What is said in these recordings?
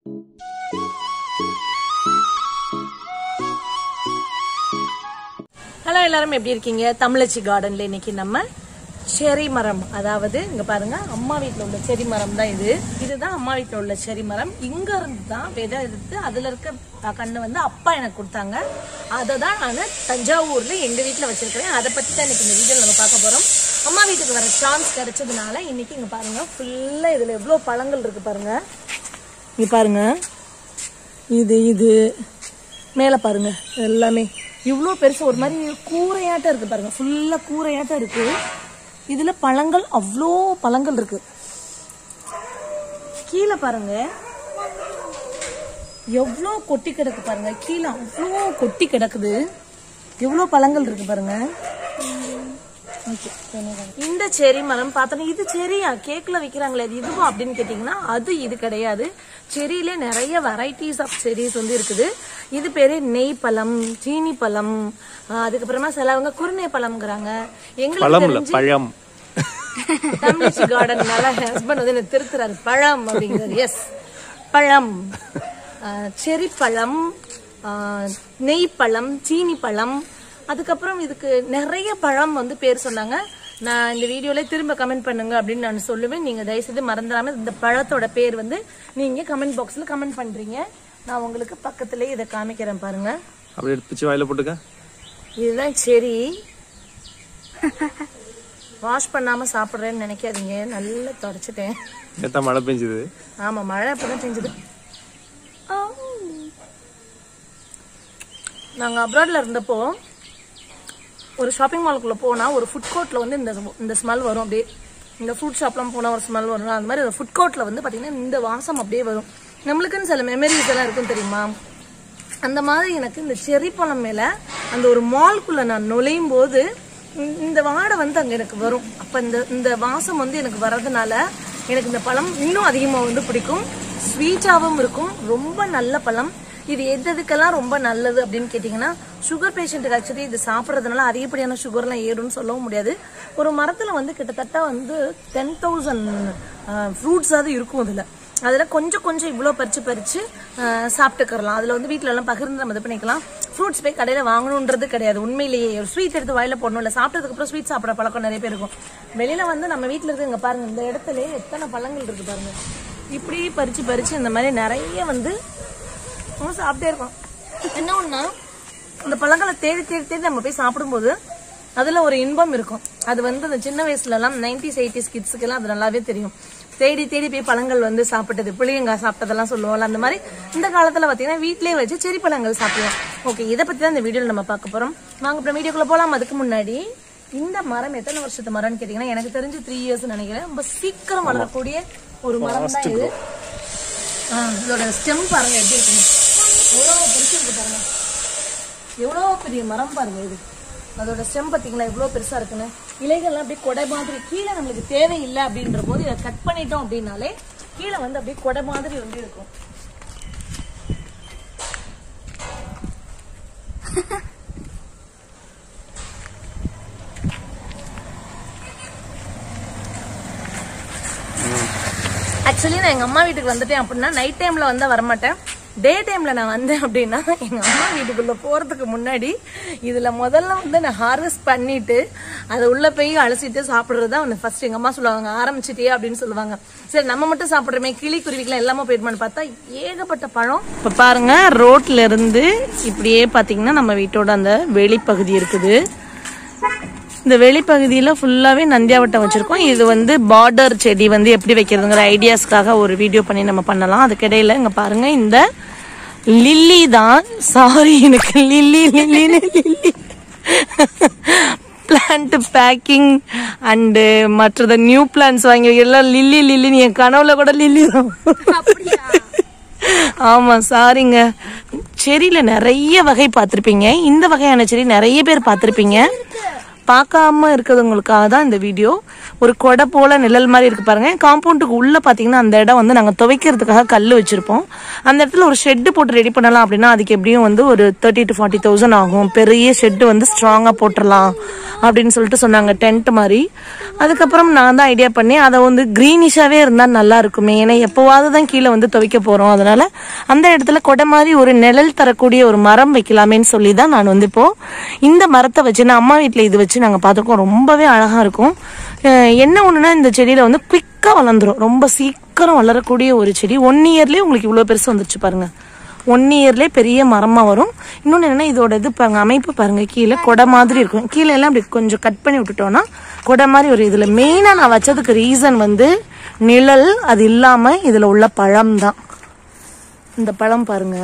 Hello எல்லாரும் எப்படி இருக்கீங்க தமிழச்சி கார்டன்ல இன்னைக்கு நம்ம செரி மரம் அதாவது இங்க பாருங்க அம்மா வீட்ல உள்ள செரி மரம் தான் இது இதுதான் அம்மா வீட்ல உள்ள செரி மரம் இங்க இருந்து தான் விதை எடுத்து அதுல இருக்க அஹ், கண்ணு வந்து அப்பா எனக்கு கொடுத்தாங்க அதை தான் நான் தஞ்சாவூர்ல எங்க வீட்ல வச்சிருக்கிறேன் அதை பத்தி தான் இன்னைக்கு இந்த வீடியோல நம்ம பார்க்க போறோம் அம்மா வீட்டுக்கு வர சான்ஸ் கிடைச்சதுனால இன்னைக்கு இங்க பாருங்க ஃபுல்லா இதுல எவ்வளவு பழங்கள் இருக்கு பாருங்க இங்க பாருங்க இது இது மேலே பாருங்க எல்லாமே இவ்வளோ பெருசு ஒரு மாதிரி கூரையாட்டம் இருக்கு பாருங்க ஃபுல்லாக கூரையாட்டம் இருக்கு இதுல பழங்கள் அவ்வளோ பழங்கள் இருக்கு கீழே பாருங்க எவ்வளோ கொட்டி கிடக்கு பாருங்க கீழே அவ்வளோ கொட்டி கிடக்குது எவ்வளோ பழங்கள் இருக்கு பாருங்க Okay, இந்த செரி மரம் பார்த்தோன்னா இது செரியா கேக்ல விக்கிறாங்களே அது இதுவா அப்படின்னு கேட்டிங்கன்னா அது இது கிடையாது செரியிலே நிறைய வெரைட்டிஸ் ஆஃப் செரிஸ் வந்து இருக்குது இது பேரு நெய் பழம் சீனி பழம் ஆஹ் அதுக்கப்புறமா சிலவங்க குருணை பழம்ங்கிறாங்க எங்களுக்கு பழம் இல்ல தெரிஞ்சு பழம் தமிழ்ச்சி கார்டன்னால ஹஸ்பண்ட் வந்து என்ன திருத்துறாரு பழம் அப்படிங்கிறாரு எஸ் பழம் ஆஹ் செரி பழம் ஆஹ் நெய் பழம் சீனி பழம் அதுக்கப்புறம் இதுக்கு நிறைய பழம் வந்து பேர் சொன்னாங்க நான் இந்த வீடியோல திரும்ப கமெண்ட் பண்ணுங்க அப்படின்னு நான் சொல்லுவேன் நீங்க தயவுசெய்து மறந்துடாம இந்த பழத்தோட பேர் வந்து நீங்க கமெண்ட் பாக்ஸ்ல கமெண்ட் பண்றீங்க நான் உங்களுக்கு பக்கத்துலயே இதை காமிக்கிறேன் பாருங்க அப்படி எடுத்து பிச்சு வாயில போட்டுக்க இதுதான் செரி வாஷ் பண்ணாம சாப்பிடுறேன்னு நினைக்காதீங்க நல்லா தொடச்சிட்டேன் நேத்தா மழை பெஞ்சுது ஆமா மழை அப்பதான் பெஞ்சது நாங்க அப்ராட்ல இருந்தப்போ ஒரு ஷாப்பிங் மாலுக்குள்ள போனா ஒரு ஃபுட் கோர்ட்ல வந்து இந்த இந்த ஸ்மெல் வரும் அப்படியே இந்த ஃப்ரூட் ஷாப்லாம் போனா ஒரு ஸ்மெல் வரும் அந்த மாதிரி ஃபுட் கோர்ட்ல வந்து பாத்தீங்கன்னா இந்த வாசம் அப்படியே வரும் நம்மளுக்குன்னு சில மெமரிஸ் எல்லாம் இருக்கும் தெரியுமா அந்த மாதிரி எனக்கு இந்த செரி பழம் மேல அந்த ஒரு மால்குள்ள நான் நுழையும் போது இந்த- இந்த வாடை வந்து அங்க எனக்கு வரும் அப்ப இந்த இந்த வாசம் வந்து எனக்கு வர்றதுனால எனக்கு இந்த பழம் இன்னும் அதிகமா வந்து பிடிக்கும் ஸ்வீட்டாவும் இருக்கும் ரொம்ப நல்ல பழம் இது எது எதுக்கெல்லாம் ரொம்ப நல்லது அப்படின்னு கேட்டிங்கன்னா சுகர் பேஷண்ட்டுக்கு ஆக்சுவலி இது சாப்பிட்றதுனால அதிகப்படியான சுகர்லாம் ஏறும்னு சொல்லவும் முடியாது ஒரு மரத்துல வந்து கிட்டத்தட்ட வந்து டென் தௌசண்ட் ஃப்ரூட்ஸாவது இருக்கும் அதுல அதுல கொஞ்சம் கொஞ்சம் இவ்வளோ பறிச்சு பறிச்சு அஹ், சாப்பிட்டுக்கறலாம் அதுல வந்து வீட்ல எல்லாம் பகிர்ந்து நம்ம இது பண்ணிக்கலாம் ஃப்ரூட்ஸ் போய் கடையில வாங்கணுன்றது கிடையாது உண்மையிலேயே ஒரு ஸ்வீட் எடுத்து வாயில போடணும் இல்ல சாப்பிட்டதுக்கு அப்புறம் ஸ்வீட் சாப்பிட்ற பழக்கம் நிறைய பேர் இருக்கும் வெளியில வந்து நம்ம வீட்ல இருக்கு இங்க பாருங்க இந்த இடத்துல எத்தனை பழங்கள் இருக்கு பாருங்க இப்படி பறிச்சு பறிச்சு இந்த மாதிரி நிறைய வந்து நம்ம சாப்பிட்டே இருக்கோம் என்ன ஒண்ணா இந்த பழங்களை தேடி தேடி தேடி நம்ம போய் சாப்பிடும்போது அதுல ஒரு இன்பம் இருக்கும் அது வந்து அந்த சின்ன வயசுல எல்லாம் நைன்டிஸ் எயிட்டிஸ் கிட்ஸுக்கு எல்லாம் அது நல்லாவே தெரியும் தேடி தேடி போய் பழங்கள் வந்து சாப்பிட்டது புளியங்காய் சாப்பிட்டதெல்லாம் சொல்லுவோம்ல அந்த மாதிரி இந்த காலத்துல பாத்தீங்கன்னா வீட்லயே வச்சு செரி பழங்கள் சாப்பிடுவோம் ஓகே இதை பத்தி தான் இந்த வீடியோல நம்ம பார்க்க போறோம் வாங்க அப்புறம் வீடியோக்குள்ள போலாம் அதுக்கு முன்னாடி இந்த மரம் எத்தனை வருஷத்து மரம்னு கேட்டீங்கன்னா எனக்கு தெரிஞ்சு த்ரீ இயர்ஸ் நினைக்கிறேன் ரொம்ப சீக்கிரம் வளரக்கூடிய ஒரு மரம் தான் இது ஆ, இதோட ஸ்டெம் பாருங்க எப்படி இருக்குன்னு எவ்வளோ பெருசு இருக்கு பாருங்க எவ்வளோ பெரிய மரம் பாருங்க இது அதோட ஸ்டெம் பார்த்தீங்களா எவ்வளோ பெருசா இருக்குன்னு இலைகள்லாம் அப்படியே கொடை மாதிரி கீழே நம்மளுக்கு தேவையில்லை அப்படின்ற போது இதை கட் பண்ணிட்டோம் அப்படின்னாலே கீழே வந்து அப்படியே கொடை மாதிரி வந்து இருக்கும் ஆக்சுவலி நான் எங்க அம்மா வீட்டுக்கு வந்துட்டேன் அப்படின்னா நைட் டைம்ல வந்தா வரமாட்டேன் டே டைம்ல நான் வந்தேன் அப்படின்னா எங்க அம்மா வீட்டுக்குள்ள போறதுக்கு முன்னாடி இதுல முதல்ல வந்து நான் ஹார்வெஸ்ட் பண்ணிட்டு அதை உள்ள போய் அலசிட்டு சாப்பிடுறது தான் வந்து ஃபர்ஸ்ட் எங்க அம்மா சொல்லுவாங்க ஆரம்பிச்சிட்டியே அப்படின்னு சொல்லுவாங்க சரி நம்ம மட்டும் சாப்பிடுறோமே கிளி குருவிக்கெல்லாம் எல்லாமே போயிடுமான்னு பார்த்தா ஏகப்பட்ட பழம் இப்ப பாருங்க ரோட்ல இருந்து இப்படியே பாத்தீங்கன்னா நம்ம வீட்டோட அந்த வெளிப்பகுதி இருக்குது இந்த வெளிப்பகுதியில் ஃபுல்லாகவே நந்தியாவட்டம் வச்சுருக்கோம் இது வந்து பார்டர் செடி வந்து எப்படி வைக்கிறதுங்கிற ஐடியாஸ்க்காக ஒரு வீடியோ பண்ணி நம்ம பண்ணலாம் அதுக்கிடையில் இங்கே பாருங்க இந்த லில்லி தான் சாரி எனக்கு லில்லி லில்லின்னு லில்லி பிளான்ட் பேக்கிங் அண்டு மற்றது நியூ பிளான்ஸ் வாங்கி எல்லாம் லில்லி லில்லின்னு என் கனவுல கூட லில்லி தான் ஆமா சாரிங்க செடியில நிறைய வகை பார்த்திருப்பீங்க இந்த வகையான செடி நிறைய பேர் பார்த்திருப்பீங்க பார்க்காம இருக்கிறவங்களுக்காக தான் இந்த வீடியோ ஒரு கொடை போல நிழல் மாதிரி இருக்கு பாருங்க காம்பவுண்டுக்கு உள்ள பாத்தீங்கன்னா அந்த இடம் வந்து நாங்க துவைக்கிறதுக்காக கல் வச்சிருப்போம் அந்த இடத்துல ஒரு ஷெட்டு போட்டு ரெடி பண்ணலாம் அப்படின்னா அதுக்கு எப்படியும் வந்து ஒரு தேர்ட்டி டு ஃபார்ட்டி தௌசண்ட் ஆகும் பெரிய ஷெட்டு வந்து ஸ்ட்ராங்கா போட்டுடலாம் அப்படின்னு சொல்லிட்டு சொன்னாங்க டென்ட் மாதிரி அதுக்கப்புறம் நான் தான் ஐடியா பண்ணி அதை வந்து கிரீனிஷாவே இருந்தா நல்லா இருக்குமே ஏன்னா எப்போவாவது தான் கீழே வந்து துவைக்க போறோம் அதனால அந்த இடத்துல கொடை மாதிரி ஒரு நிழல் தரக்கூடிய ஒரு மரம் வைக்கலாமேன்னு சொல்லி தான் நான் வந்து இப்போ இந்த மரத்தை வச்சு நான் அம்மா வீட்டில் இது வச்சு நாங்கள் பார்த்துருக்கோம் ரொம்பவே அழகா இருக்கும் அஹ் என்ன ஒண்ணுன்னா இந்த செடியில வந்து குவிக்கா வளர்ந்துரும் ரொம்ப சீக்கிரம் வளரக்கூடிய ஒரு செடி ஒன் இயர்லயே உங்களுக்கு இவ்வளோ பெருசு வந்துருச்சு பாருங்க ஒன் இயர்லேயே பெரிய மரமா வரும் இன்னொன்று என்னன்னா இதோட இது பாருங்க அமைப்பு பாருங்க கீழே கொடை மாதிரி இருக்கும் கீழே எல்லாம் அப்படி கொஞ்சம் கட் பண்ணி விட்டுட்டோம்னா கொடை மாதிரி ஒரு இதுல மெயினா நான் வச்சதுக்கு ரீசன் வந்து நிழல் அது இல்லாம இதுல உள்ள பழம் தான் இந்த பழம் பாருங்க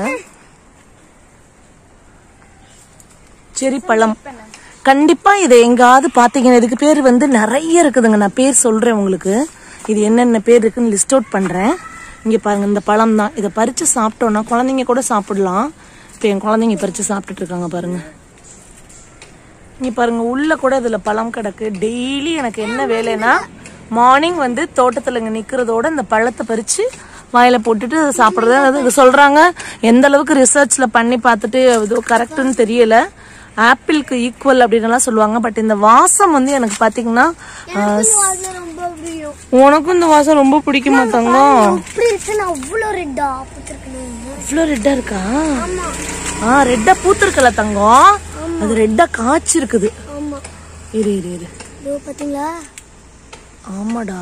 செரி பழம் கண்டிப்பா இதை எங்காவது பாத்தீங்கன்னா இதுக்கு பேர் வந்து நிறைய இருக்குதுங்க நான் பேர் சொல்றேன் உங்களுக்கு இது என்னென்ன பேர் இருக்குன்னு லிஸ்ட் அவுட் பண்றேன் இங்க பாருங்க இந்த பழம் தான் இதை பறிச்சு சாப்பிட்டோம்னா குழந்தைங்க கூட சாப்பிடலாம் இப்போ என் குழந்தைங்க பறிச்சு சாப்பிட்டுட்டு இருக்காங்க பாருங்க இங்க பாருங்க உள்ள கூட இதுல பழம் கிடக்கு டெய்லி எனக்கு என்ன வேலைன்னா மார்னிங் வந்து தோட்டத்துல இங்க நிக்கிறதோட இந்த பழத்தை பறிச்சு வாயில போட்டுட்டு அதை சாப்பிடுறது அது இது சொல்றாங்க எந்த அளவுக்கு ரிசர்ச்ல பண்ணி பார்த்துட்டு இது கரெக்ட்னு தெரியல ஆப்பிளுக்கு ஈக்குவல் அப்படின்னு எல்லாம் சொல்லுவாங்க பட் இந்த வாசம் வந்து எனக்கு பாத்தீங்கன்னா ஆஹ், அது ரொம்ப பிடிக்கும் உனக்கும் இந்த வாசம் ரொம்ப பிடிக்குமா தங்கம் அப்படி இருக்கு நான் அவ்வளோ ரெட்டா பார்த்துருக்கேன் இவ்வளோ ரெட்டா இருக்கா ஆ ரெட்டா பூத்திருக்கல தங்கம் அது ரெட்டா காய்ச்சிருக்குது ஆமா இரு இரு இரு இதோ பாத்தீங்களா ஆமாடா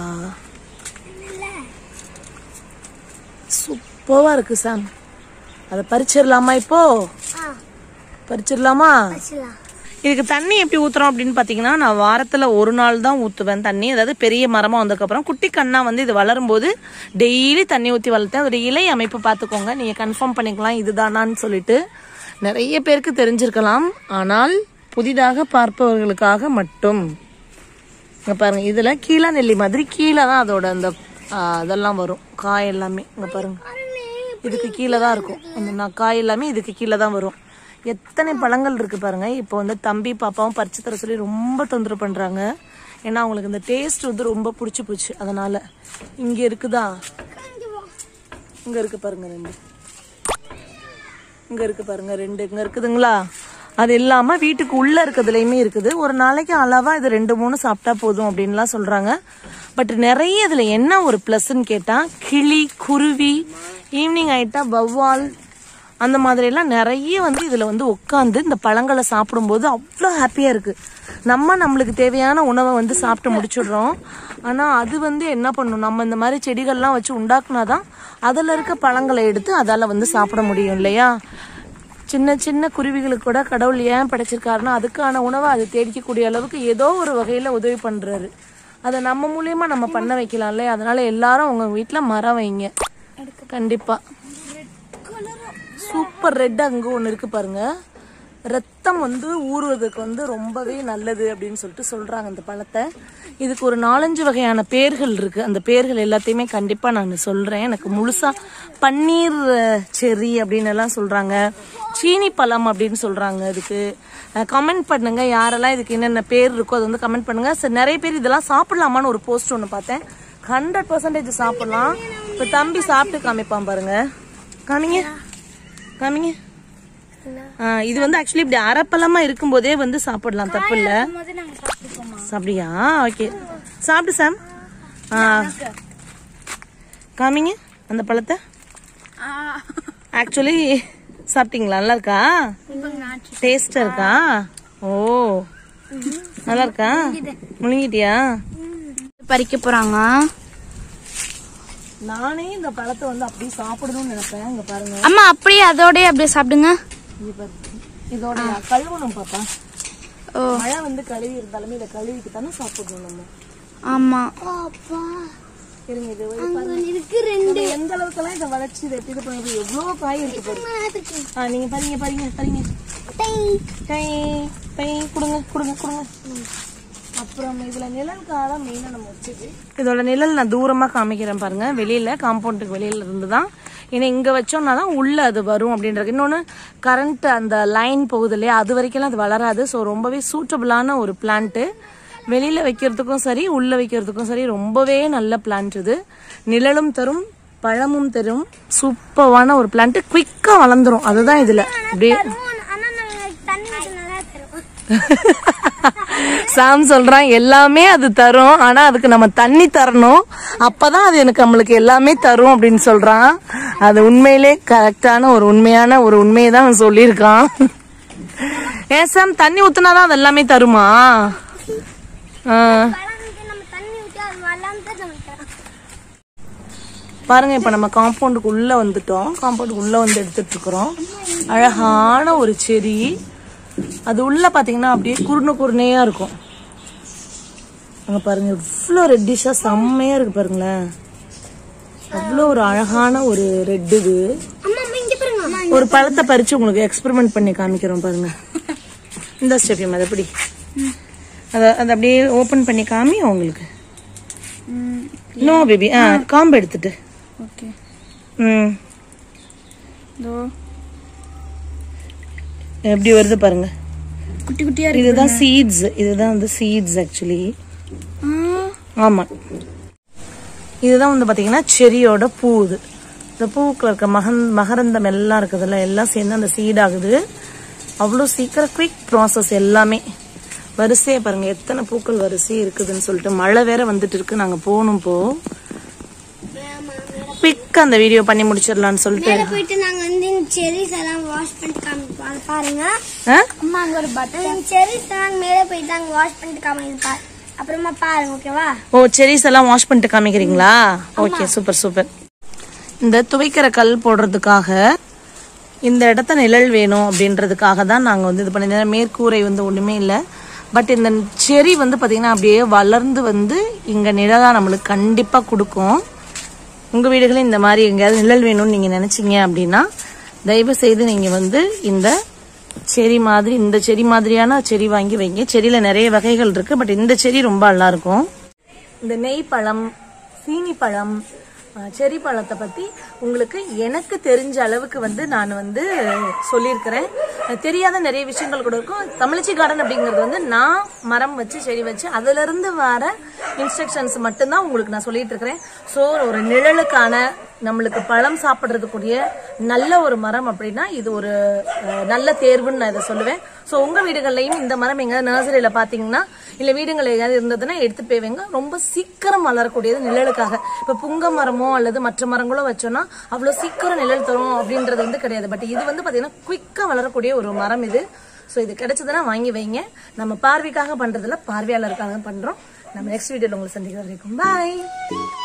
சூப்பரா இருக்கு சாம் அதை பறிச்சிடலாமா இப்போ ஆ பறிச்சிடலாமா வச்சுலாம் இதுக்கு தண்ணி எப்படி ஊத்துறோம் அப்படின்னு பாத்தீங்கன்னா நான் வாரத்துல ஒரு நாள் தான் ஊத்துவேன் தண்ணி அதாவது பெரிய மரமா வந்ததுக்கப்புறம் குட்டி கண்ணா வந்து இது வளரும் போது டெய்லி தண்ணி ஊத்தி வளர்த்தேன் அதோட இலை அமைப்பு பார்த்துக்கோங்க நீங்க கன்ஃபார்ம் பண்ணிக்கலாம் இதுதானான்னு சொல்லிட்டு நிறைய பேருக்கு தெரிஞ்சிருக்கலாம் ஆனால் புதிதாக பார்ப்பவர்களுக்காக மட்டும் இங்க பாருங்க இதுல கீழா நெல்லி மாதிரி கீழே தான் அதோட அந்த ஆ, அதெல்லாம் வரும் காய் எல்லாமே இங்க பாருங்க இதுக்கு கீழே தான் இருக்கும் அந்த நா- காய் எல்லாமே இதுக்கு கீழே தான் வரும் எத்தனை பழங்கள் இருக்கு பாருங்க இப்போ வந்து தம்பி பாப்பாவும் பறிச்சு தர சொல்லி ரொம்ப தொந்தரவு பண்றாங்க ஏன்னா அவங்களுக்கு இந்த டேஸ்ட் வந்து ரொம்ப பிடிச்சி போச்சு அதனால இங்க இருக்குதா இங்க இருக்கு பாருங்க ரெண்டு இங்க இருக்கு பாருங்க ரெண்டு இங்க இருக்குதுங்களா அது இல்லாம வீட்டுக்கு உள்ள இருக்கிறதுலயுமே இருக்குது ஒரு நாளைக்கு அளவா இது ரெண்டு மூணு சாப்பிட்டா போதும் அப்படின்லாம் சொல்றாங்க பட் நிறைய இதுல என்ன ஒரு பிளஸ்ன்னு கேட்டா கிளி குருவி ஈவினிங் ஆயிட்டா வவ்வால் அந்த மாதிரி எல்லாம் நிறைய வந்து இதுல வந்து உட்காந்து இந்த பழங்களை சாப்பிடும்போது அவ்வளோ ஹாப்பியா இருக்கு நம்ம நம்மளுக்கு தேவையான உணவை வந்து சாப்பிட்டு முடிச்சிடுறோம் ஆனா அது வந்து என்ன பண்ணும் நம்ம இந்த மாதிரி செடிகள்லாம் வச்சு உண்டாக்குனாதான் அதுல இருக்க பழங்களை எடுத்து அதால வந்து சாப்பிட முடியும் இல்லையா சின்ன சின்ன குருவிகளுக்கு கூட கடவுள் ஏன் படைச்சிருக்காருன்னா அதுக்கான உணவை அது தேடிக்கக்கூடிய அளவுக்கு ஏதோ ஒரு வகையில உதவி பண்றாரு அதை நம்ம மூலியமா நம்ம பண்ண வைக்கலாம் இல்லையா அதனால எல்லாரும் உங்க வீட்ல மரம் வைங்க கண்டிப்பா சூப்பர் ரெட் அங்க ஒண்ணு இருக்கு பாருங்க ரத்தம் வந்து ஊறுவதற்கு வந்து ரொம்பவே நல்லது அப்படின்னு சொல்லிட்டு சொல்றாங்க அந்த பழத்தை இதுக்கு ஒரு நாலஞ்சு வகையான பேர்கள் இருக்கு அந்த பேர்கள் எல்லாத்தையுமே கண்டிப்பா நான் சொல்றேன் எனக்கு முழுசா பன்னீர் செரி அப்படின்னு எல்லாம் சொல்றாங்க சீனி பழம் அப்படின்னு சொல்றாங்க இதுக்கு கமெண்ட் பண்ணுங்க யாரெல்லாம் இதுக்கு என்னென்ன பேர் இருக்கோ அது வந்து கமெண்ட் பண்ணுங்க சரி நிறைய பேர் இதெல்லாம் சாப்பிடலாமான்னு ஒரு போஸ்ட் ஒன்று பார்த்தேன் ஹண்ட்ரட் பர்சன்டேஜ் சாப்பிடலாம் இப்போ தம்பி சாப்பிட்டு காமிப்பான் பாருங்க காமிங்க காமிங்க ஆ, இது வந்து ஆக்சுவலி இப்படி அரைப்பழமா இருக்கும்போதே வந்து சாப்பிடலாம் தப்பு இல்ல சாப்பிடியா ஓகே சாப்பிடு சாம் ஆ காமிங்க அந்த பழத்தை ஆக்சுவலி சாப்பிட்டீங்களா நல்லா இருக்கா டேஸ்டா இருக்கா ஓ நல்லா இருக்கா முழுங்கிட்டியா பறிக்க போறாங்க நானே இந்த பழத்தை வந்து அப்படியே சாப்பிடணும்னு நினைப்பேன் இங்க பாருங்க அம்மா அப்படியே அதோடய அப்படியே சாப்பிடுங்க இங்க பாருங்க இதோட கழுவணும் பாப்பா ஓ மழை வந்து கழுவி இருந்தாலுமே இதை கழுவிட்டு தானே சாப்பிடணும் நம்ம ஆமா அப்பா இருங்க இது அங்க இருக்கு ரெண்டு நம்ம எந்த அளவுக்குலாம் இதை வளைச்சு இதை இது பண்ணி எவ்வளவு காய் இருக்கு பாருங்க ஆ நீங்க பாருங்க பாருங்க பாருங்க கை பை கொடுங்க கொடுங்க கொடுங்க அப்புறம் இதுல நிழல் காலம் மெயினா நம்ம வச்சது இதோட நிழல் நான் தூரமா காமிக்கிறேன் பாருங்க வெளியில காம்பவுண்டுக்கு வெளியில இருந்து தான் ஏன்னா இங்க வச்சோம்னா தான் உள்ள அது வரும் அப்படின்றது இன்னொன்னு கரண்ட் அந்த லைன் போகுது இல்லையா அது வரைக்கும் அது வளராது ஸோ ரொம்பவே சூட்டபிளான ஒரு பிளான்ட்டு வெளியில வைக்கிறதுக்கும் சரி உள்ள வைக்கிறதுக்கும் சரி ரொம்பவே நல்ல பிளான்ட் இது நிழலும் தரும் பழமும் தரும் சூப்பரான ஒரு பிளான்ட் குயிக்கா வளர்ந்துரும் அதுதான் இதுல அப்படியே ஆனா நாங்க தண்ணி ஊத்தினா தரும் சாம் சொல்றான் எல்லாமே அது தரும் ஆனா அதுக்கு நம்ம தண்ணி தரணும் அப்பதான் அது எனக்கு நம்மளுக்கு எல்லாமே தரும் அப்படின்னு சொல்றான் அது உண்மையிலே கரெக்டான ஒரு உண்மையான ஒரு உண்மையை தான் அவன் சொல்லியிருக்கான் ஏன் சாம் தண்ணி ஊத்துனாதான் அது எல்லாமே தருமா ஆ. பழங்களுக்கு நம்ம தண்ணி ஊத்தி அது வளர்ந்து நமக்கு தரும் பாருங்க இப்ப நம்ம காம்பவுண்டுக்கு உள்ள வந்துட்டோம் காம்பவுண்டுக்கு உள்ள வந்து எடுத்துட்டு இருக்கிறோம் அழகான ஒரு செடி அது உள்ள பாத்தீங்கன்னா அப்படியே குருணை குருணையா இருக்கும் அங்க பாருங்க இவ்வளோ ரெட்டிஷா செம்மையா இருக்கு பாருங்களேன் அவ்வளோ ஒரு அழகான ஒரு ரெட் இது அம்மா அம்மா இங்க பாருங்க அம்மா ஒரு பழத்தை பறிச்சு உங்களுக்கு எக்ஸ்பெரிமெண்ட் பண்ணி காமிக்கிறோம் பாருங்க இந்த ஸ்டெஃபியம் அதை எப்படி அதை அதை அப்படியே ஓபன் பண்ணி காமி உங்களுக்கு நோ பேபி ஆ காம்பு எடுத்துட்டு ஓகே ம் இதோ எப்படி வருது பாருங்க குட்டி குட்டியா இதுதான் சீட்ஸ் இதுதான் வந்து சீட்ஸ் ஆக்சுவலி ஆ ஆமா இதுதான் வந்து பாத்தீங்கன்னா செரியோட பூ இது இந்த பூவுக்குள்ள இருக்க மகன் மகரந்தம் எல்லாம் இருக்குதுல்ல எல்லாம் சேர்ந்து அந்த சீட் ஆகுது அவ்வளோ சீக்கிரம் குயிக் ப்ராசஸ் எல்லாமே வரிசையை பாருங்க எத்தனை பூக்கள் வரிசை இருக்குதுன்னு சொல்லிட்டு மழை வேற வந்துட்டு இருக்கு நாங்க போகணும் போ குயிக்கா அந்த வீடியோ பண்ணி முடிச்சிடலாம்னு சொல்லிட்டு மேல போயிட்டு நாங்க வந்து இந்த செரிஸ் எல்லாம் வாஷ் பண்ணிட்டு காமிப்போம் பாருங்க ஆ? அம்மா அங்க ஒரு பட்டன் செரிஸ் எல்லாம் மேல போயிட்டு அங்க வாஷ் பண்ணிட்டு காமிங்க பாரு அப்புறமா பாருங்க ஓகேவா ஓ செரிஸ் எல்லாம் வாஷ் பண்ணிட்டு காமிக்கிறீங்களா ஓகே சூப்பர் சூப்பர் இந்த துவைக்கிற கல் போடுறதுக்காக இந்த இடத்த நிழல் வேணும் அப்படின்றதுக்காக தான் நாங்கள் வந்து இது பண்ணி மேற்கூரை வந்து ஒன்றுமே இல்லை பட் இந்த செரி வந்து பார்த்தீங்கன்னா அப்படியே வளர்ந்து வந்து இங்கே நிழலாக நம்மளுக்கு கண்டிப்பாக கொடுக்கும் உங்கள் வீடுகளில் இந்த மாதிரி எங்கேயாவது நிழல் வேணும்னு நீங்கள் நினச்சிங்க அப்படின்னா தயவு செய்து நீங்கள் வந்து இந்த செரி மாதிரி இந்த செடி மாதிரியான செடி வாங்கி வைங்க செடியில் நிறைய வகைகள் இருக்கு பட் இந்த செடி ரொம்ப நல்லா இருக்கும் இந்த நெய் பழம் சீனி பழம் அஹ், செரி பழத்தை பத்தி உங்களுக்கு எனக்கு தெரிஞ்ச அளவுக்கு வந்து நான் வந்து சொல்லியிருக்கிறேன் அஹ், தெரியாத நிறைய விஷயங்கள் கூட இருக்கும் தமிழச்சி கார்டன் அப்படிங்கிறது வந்து நான் மரம் வச்சு செடி வச்சு அதுல இருந்து வர இன்ஸ்ட்ரக்ஷன்ஸ் மட்டும்தான் உங்களுக்கு நான் சொல்லிட்டு இருக்கிறேன் ஸோ ஒரு நிழலுக்கான நம்மளுக்கு பழம் சாப்பிட்றதுக்குரிய நல்ல ஒரு மரம் அப்படின்னா இது ஒரு அஹ், நல்ல தேர்வுன்னு நான் இதை சொல்லுவேன் ஸோ உங்க வீடுகள்லையும் இந்த மரம் எங்க நர்சரியில பாத்தீங்கன்னா இல்ல வீடுகள் எங்கேயாவது இருந்ததுன்னா எடுத்துட்டு போய் வைங்க ரொம்ப சீக்கிரம் வளரக்கூடியது நிழலுக்காக இப்ப புங்க மரமோ அல்லது மற்ற மரங்களோ வச்சோம்னா அவ்வளவு சீக்கிரம் நிழல் தரும் அப்படின்றது வந்து கிடையாது பட் இது வந்து பாத்தீங்கன்னா குயிக்கா வளரக்கூடிய ஒரு மரம் இது ஸோ இது கிடைச்சதுன்னா வாங்கி வைங்க நம்ம பார்வைக்காக பண்றதுல பார்வையாளருக்காக பண்றோம் நம்ம நெக்ஸ்ட் வீடியோல உங்களை சந்திக்கிற வரைக்கும் பாய்